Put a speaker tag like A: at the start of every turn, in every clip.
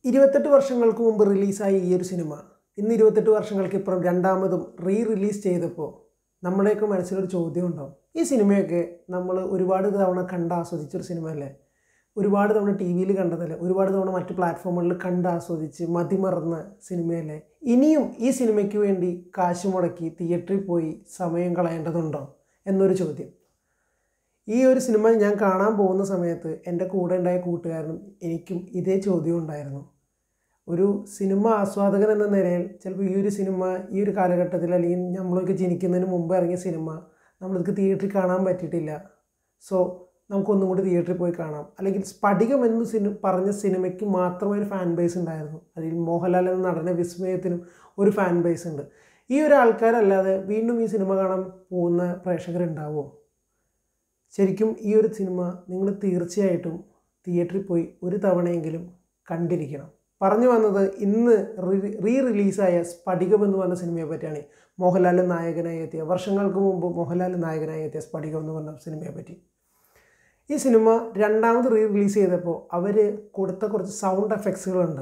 A: ഇരുപത്തെട്ട് വർഷങ്ങൾക്ക് മുമ്പ് റിലീസായ ഈ ഒരു സിനിമ ഇന്ന് ഇരുപത്തെട്ട് വർഷങ്ങൾക്ക് ഇപ്പുറം രണ്ടാമതും റീ റിലീസ് ചെയ്തപ്പോൾ നമ്മുടെയൊക്കെ മനസ്സിലൊരു ചോദ്യം ഉണ്ടാവും ഈ സിനിമയൊക്കെ നമ്മൾ ഒരുപാട് തവണ കണ്ട് ആസ്വദിച്ചൊരു സിനിമയല്ലേ ഒരുപാട് തവണ ടി വിയിൽ കണ്ടതല്ലേ ഒരുപാട് തവണ മറ്റ് പ്ലാറ്റ്ഫോമുകളിൽ കണ്ട് ആസ്വദിച്ച് മതിമറന്ന സിനിമയല്ലേ ഇനിയും ഈ സിനിമയ്ക്ക് വേണ്ടി കാശ് മുടക്കി തിയേറ്ററിൽ പോയി സമയം കളയേണ്ടതുണ്ടോ എന്നൊരു ചോദ്യം ഈ ഒരു സിനിമ ഞാൻ കാണാൻ പോകുന്ന സമയത്ത് എൻ്റെ കൂടെ ഉണ്ടായ കൂട്ടുകാരനും എനിക്കും ഇതേ ചോദ്യം ഉണ്ടായിരുന്നു ഒരു സിനിമ ആസ്വാദകൻ എന്ന നിലയിൽ ചിലപ്പോൾ ഈ ഒരു സിനിമ ഈ ഒരു കാലഘട്ടത്തിൽ അല്ലെങ്കിൽ നമ്മളൊക്കെ ജനിക്കുന്നതിന് മുമ്പ് ഇറങ്ങിയ സിനിമ നമ്മൾക്ക് തിയേറ്ററിൽ കാണാൻ പറ്റിയിട്ടില്ല സോ നമുക്കൊന്നും കൂടി തിയേറ്ററിൽ പോയി കാണാം അല്ലെങ്കിൽ സ്ഫടികം എന്ന് സിനി പറഞ്ഞ സിനിമയ്ക്ക് മാത്രമേ ഒരു ഫാൻ ബേസ് ഉണ്ടായിരുന്നു അതിൽ മോഹൻലാൽ എന്ന നടന വിസ്മയത്തിനും ഒരു ഫാൻ ബേസ് ഉണ്ട് ഈ ഒരു ആൾക്കാരല്ലാതെ വീണ്ടും ഈ സിനിമ കാണാൻ പോകുന്ന പ്രേക്ഷകരുണ്ടാവുമോ ശരിക്കും ഈ ഒരു സിനിമ നിങ്ങൾ തീർച്ചയായിട്ടും തിയേറ്ററിൽ പോയി ഒരു തവണയെങ്കിലും കണ്ടിരിക്കണം പറഞ്ഞു വന്നത് ഇന്ന് റീ റിലീസായ സ്ഫടികം എന്ന് പറഞ്ഞ സിനിമയെ പറ്റിയാണ് മോഹൻലാൽ നായകനായി എത്തിയ വർഷങ്ങൾക്ക് മുമ്പ് മോഹൻലാൽ നായകനായി എത്തിയ സ്ഫടികം എന്ന് പറഞ്ഞ സിനിമയെ പറ്റി ഈ സിനിമ രണ്ടാമത് റീ റിലീസ് ചെയ്തപ്പോൾ അവർ കൊടുത്ത കുറച്ച് സൗണ്ട് എഫക്ട്സുകളുണ്ട്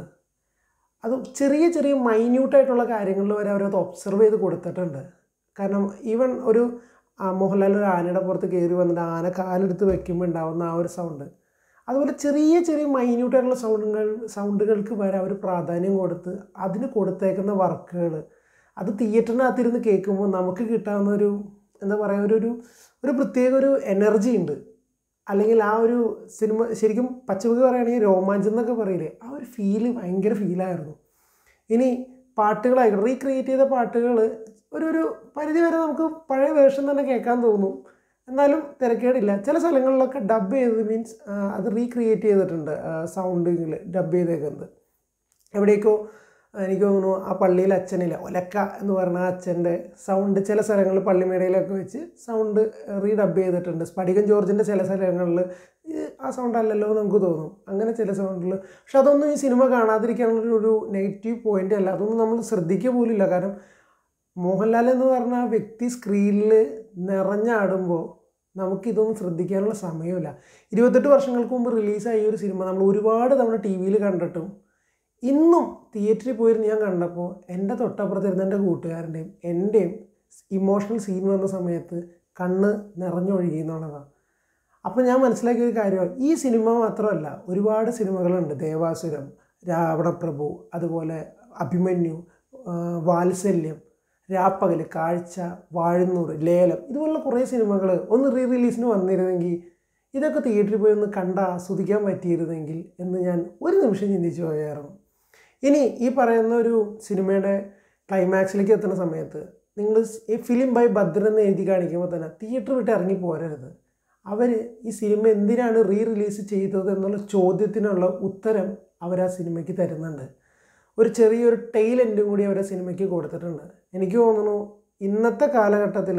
A: അത് ചെറിയ ചെറിയ മൈന്യൂട്ടായിട്ടുള്ള കാര്യങ്ങളിൽ വരെ അവരത് ഒബ്സർവ് ചെയ്ത് കൊടുത്തിട്ടുണ്ട് കാരണം ഈവൻ ഒരു ആ, മോഹൻലാൽ ഒരു ആനയുടെ പുറത്ത് കയറി വന്നിട്ട് ആന കാലെടുത്ത് വെക്കുമ്പോൾ ഉണ്ടാവുന്ന ആ ഒരു സൗണ്ട് അതുപോലെ ചെറിയ ചെറിയ മൈന്യൂട്ടായിട്ടുള്ള സൗണ്ടുകൾ സൗണ്ടുകൾക്ക് വരെ അവർ പ്രാധാന്യം കൊടുത്ത് അതിന് കൊടുത്തേക്കുന്ന വർക്കുകൾ അത് തിയേറ്ററിനകത്തിരുന്ന് കേൾക്കുമ്പോൾ നമുക്ക് കിട്ടാവുന്ന ഒരു എന്താ പറയുക ഒരു ഒരു ഒരു പ്രത്യേക ഒരു എനർജി ഉണ്ട് അല്ലെങ്കിൽ ആ ഒരു സിനിമ ശരിക്കും പച്ചമുഖി പറയുകയാണെങ്കിൽ രോമാഞ്ചം എന്നൊക്കെ പറയില്ലേ ആ ഒരു ഫീല് ഭയങ്കര ഫീലായിരുന്നു ഇനി പാട്ടുകളായിക്കോട്ടെ റീക്രിയേറ്റ് ചെയ്ത പാട്ടുകൾ ഒരു ഒരു പരിധി വരെ നമുക്ക് പഴയ വേർഷൻ തന്നെ കേൾക്കാൻ തോന്നും എന്നാലും തിരക്കേടില്ല ചില സ്ഥലങ്ങളിലൊക്കെ ഡബ് ചെയ്തത് മീൻസ് അത് റീക്രിയേറ്റ് ചെയ്തിട്ടുണ്ട് സൗണ്ടുകൾ ഡബ് ചെയ്തേക്കുന്നത് എവിടേക്കോ എനിക്ക് തോന്നുന്നു ആ പള്ളിയിൽ അച്ഛനില്ല ഒലക്ക എന്ന് പറഞ്ഞ ആ അച്ഛൻ്റെ സൗണ്ട് ചില സ്ഥലങ്ങളിൽ പള്ളിമേടയിലൊക്കെ വെച്ച് സൗണ്ട് റീഡബ് ചെയ്തിട്ടുണ്ട് സ്ഫടികം ജോർജിൻ്റെ ചില സ്ഥലങ്ങളിൽ ഇത് ആ സൗണ്ട് അല്ലല്ലോ എന്ന് നമുക്ക് തോന്നും അങ്ങനെ ചില സൗണ്ടിൽ പക്ഷെ അതൊന്നും ഈ സിനിമ കാണാതിരിക്കാനുള്ള ഒരു നെഗറ്റീവ് പോയിൻ്റ് അല്ല അതൊന്നും നമ്മൾ ശ്രദ്ധിക്കുക പോലില്ല കാരണം മോഹൻലാൽ എന്ന് പറഞ്ഞ ആ വ്യക്തി സ്ക്രീനിൽ നിറഞ്ഞാടുമ്പോൾ നമുക്കിതൊന്നും ശ്രദ്ധിക്കാനുള്ള സമയമില്ല ഇരുപത്തെട്ട് വർഷങ്ങൾക്ക് മുമ്പ് റിലീസായ ഈ ഒരു സിനിമ നമ്മൾ ഒരുപാട് തവണ ടി വിയിൽ കണ്ടിട്ടും ഇന്നും തിയേറ്ററിൽ പോയിരുന്ന് ഞാൻ കണ്ടപ്പോൾ എൻ്റെ തൊട്ടപ്പുറത്തിരുന്ന എൻ്റെ കൂട്ടുകാരൻ്റെയും എൻ്റെയും ഇമോഷണൽ സീൻ വന്ന സമയത്ത് കണ്ണ് നിറഞ്ഞൊഴുകി എന്നുള്ളതാണ് അപ്പോൾ ഞാൻ മനസ്സിലാക്കിയ ഒരു കാര്യം ഈ സിനിമ മാത്രമല്ല ഒരുപാട് സിനിമകളുണ്ട് ദേവാസുരം രാവണപ്രഭു അതുപോലെ അഭിമന്യു ആ, വാത്സല്യം രാപ്പകൽ കാഴ്ച വാഴുന്നൂറ് ലേലം ഇതുപോലുള്ള കുറേ സിനിമകൾ ഒന്ന് റീ റിലീസിന് വന്നിരുന്നെങ്കിൽ ഇതൊക്കെ തിയേറ്ററിൽ പോയി ഒന്ന് കണ്ട് ആസ്വദിക്കാൻ പറ്റിയിരുന്നെങ്കിൽ എന്ന് ഞാൻ ഒരു നിമിഷം ചിന്തിച്ചു പോയായിരുന്നു ഇനി ഈ പറയുന്ന ഒരു സിനിമയുടെ ക്ലൈമാക്സിലേക്ക് എത്തുന്ന സമയത്ത് നിങ്ങൾ ഈ ഫിലിം ബൈ ഭദ്രൻ എന്ന് എഴുതി കാണിക്കുമ്പോൾ തന്നെ തിയേറ്റർ വിട്ട് ഇറങ്ങി പോരരുത് അവർ ഈ സിനിമ എന്തിനാണ് റീ റിലീസ് ചെയ്തത് എന്നുള്ള ചോദ്യത്തിനുള്ള ഉത്തരം അവർ ആ സിനിമയ്ക്ക് തരുന്നുണ്ട് ഒരു ചെറിയൊരു ടെയിൽ എൻഡും കൂടി അവർ ആ സിനിമയ്ക്ക് കൊടുത്തിട്ടുണ്ട് എനിക്ക് തോന്നുന്നു ഇന്നത്തെ കാലഘട്ടത്തിൽ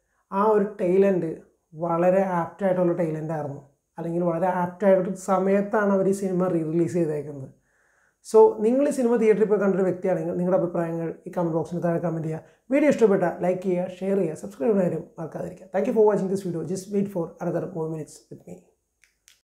A: ആ ഒരു ടെയിൽ എൻഡ് വളരെ ആപ്റ്റായിട്ടുള്ള ടെയിൽ എൻഡ് ആയിരുന്നു അല്ലെങ്കിൽ വളരെ ആപ്റ്റായിട്ട് സമയത്താണ് അവർ ഈ സിനിമ റീ റിലീസ് ചെയ്തേക്കുന്നത് സോ നിങ്ങൾ ഈ സിനിമ തിയേറ്ററിൽ പോയി കണ്ടൊരു വ്യക്തിയാണെങ്കിൽ നിങ്ങളുടെ അഭിപ്രായങ്ങൾ ഈ കമൻറ്റ് ബോക്സിന് താഴെ കമൻറ്റ് ചെയ്യുക വീഡിയോ ഇഷ്ടപ്പെട്ട ലൈക്ക് ചെയ്യുക ഷെയർ ചെയ്യുക സബ്സ്ക്രൈബ് ചെയ്യാനും മറക്കാതിരിക്കുക thank you for watching this video just wait for another move minutes with me